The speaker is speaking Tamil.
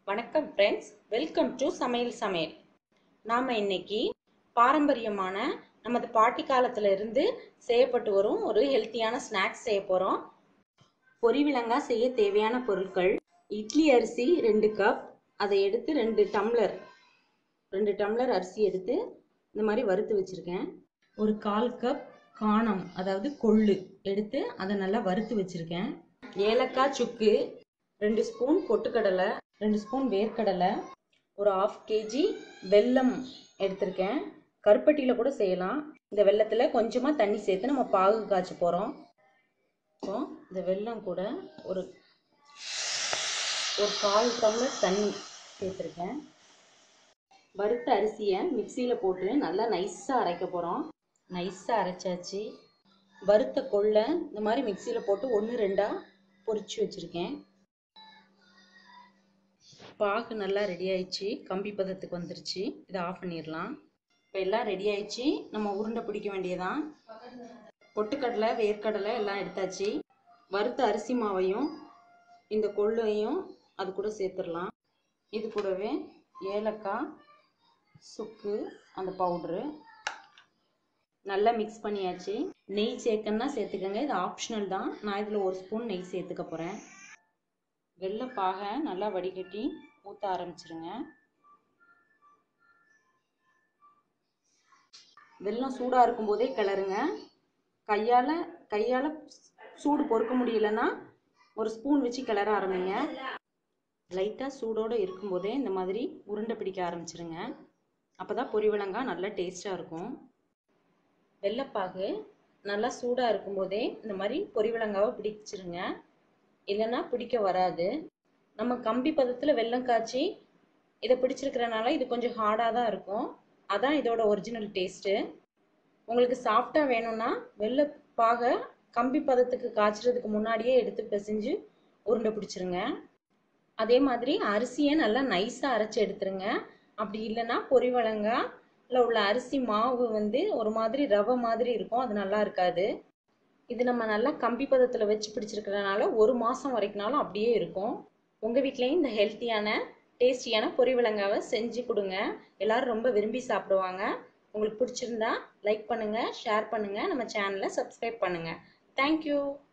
வணக்கம் ஃப்ரெண்ட்ஸ் வெல்கம் டு சமையல் சமையல் நாம் இன்னைக்கு பாரம்பரியமான நமது பாட்டி காலத்துல இருந்து செய்யப்பட்டு வரும் ஒரு ஹெல்த்தியான ஸ்நாக்ஸ் செய்ய போகிறோம் பொரிவிலங்காய் செய்ய தேவையான பொருட்கள் இட்லி அரிசி ரெண்டு கப் அதை எடுத்து ரெண்டு டம்ளர் ரெண்டு டம்ளர் அரிசி எடுத்து இந்த மாதிரி வறுத்து வச்சுருக்கேன் ஒரு கால் கப் காணம் அதாவது கொள்ளு எடுத்து அதை நல்லா வறுத்து வச்சுருக்கேன் ஏலக்காய் சுக்கு ரெண்டு ஸ்பூன் பொட்டுக்கடலை ரெண்டு ஸ்பூன் வேர்க்கடலை ஒரு ஆஃப் கேஜி வெல்லம் எடுத்திருக்கேன் கருப்பட்டியில் கூட செய்யலாம் இந்த வெல்லத்தில் கொஞ்சமாக தண்ணி சேர்த்து நம்ம பாகு காய்ச்ச போகிறோம் இப்போ இந்த வெல்லம் கூட ஒரு ஒரு கால் டம்ளர் தண்ணி சேர்த்துருக்கேன் வறுத்த அரிசியை மிக்சியில் போட்டு நல்லா நைஸாக அரைக்க போகிறோம் நைஸாக அரைச்சாச்சு வறுத்த கொள்ளை இந்த மாதிரி மிக்சியில் போட்டு ஒன்று ரெண்டாக பொரிச்சு வச்சுருக்கேன் பாகு நல்லா ரெடி ஆயிடுச்சு கம்பி பதத்துக்கு வந்துருச்சு இதை ஆஃப் பண்ணிடலாம் இப்போ எல்லாம் ரெடி ஆயிடுச்சு நம்ம உருண்டை பிடிக்க வேண்டியதான் பொட்டுக்கடலை வேர்க்கடலை எல்லாம் எடுத்தாச்சு வறுத்த அரிசி மாவையும் இந்த கொள்ளையும் அது கூட சேர்த்துடலாம் இது கூடவே ஏலக்காய் சுக்கு அந்த பவுட்ரு நல்லா மிக்ஸ் பண்ணியாச்சு நெய் சேர்க்கணுன்னா சேர்த்துக்கோங்க இது ஆப்ஷனல் தான் நான் இதில் ஒரு ஸ்பூன் நெய் சேர்த்துக்க போகிறேன் வெள்ளைப்பாகை நல்லா வடிகட்டி ஊற்ற ஆரம்பிச்சிருங்க வெல்லம் சூடாக இருக்கும்போதே கிளறுங்க கையால் கையால் சூடு பொறுக்க முடியலன்னா ஒரு ஸ்பூன் வச்சு கிளற ஆரம்பிங்க லைட்டாக சூடோடு இருக்கும்போதே இந்த மாதிரி உருண்டை பிடிக்க ஆரம்பிச்சிருங்க அப்போ தான் பொரிவிலங்காய் நல்லா டேஸ்ட்டாக இருக்கும் வெள்ளைப்பாகு நல்லா சூடாக இருக்கும்போதே இந்த மாதிரி பொரிவிலங்காவை பிடிச்சிருங்க இல்லைன்னா பிடிக்க வராது நம்ம கம்பி பதத்தில் வெல்லம் காய்ச்சி இதை பிடிச்சிருக்கிறனால இது கொஞ்சம் ஹார்டாக தான் இருக்கும் அதான் இதோட ஒரிஜினல் டேஸ்ட்டு உங்களுக்கு சாஃப்டாக வேணும்னா வெள்ளைப்பாகை கம்பி பதத்துக்கு காய்ச்சறதுக்கு முன்னாடியே எடுத்து பிசைஞ்சு உருண்டை பிடிச்சிருங்க அதே மாதிரி அரிசியை நல்லா நைஸாக அரைச்சி எடுத்துருங்க அப்படி இல்லைன்னா பொரிவளங்காயில் உள்ள அரிசி மாவு வந்து ஒரு மாதிரி ரவை மாதிரி இருக்கும் அது நல்லா இருக்காது இது நம்ம நல்லா கம்பி பதத்தில் வச்சு பிடிச்சிருக்கிறதுனால ஒரு மாதம் வரைக்கும்னாலும் அப்படியே இருக்கும் உங்கள் வீட்லேயும் இந்த ஹெல்த்தியான டேஸ்டியான பொரிவிலங்காவை செஞ்சு கொடுங்க எல்லோரும் ரொம்ப விரும்பி சாப்பிடுவாங்க உங்களுக்கு பிடிச்சிருந்தா லைக் பண்ணுங்கள் ஷேர் பண்ணுங்கள் நம்ம சேனலை சப்ஸ்கிரைப் பண்ணுங்கள் தேங்க்யூ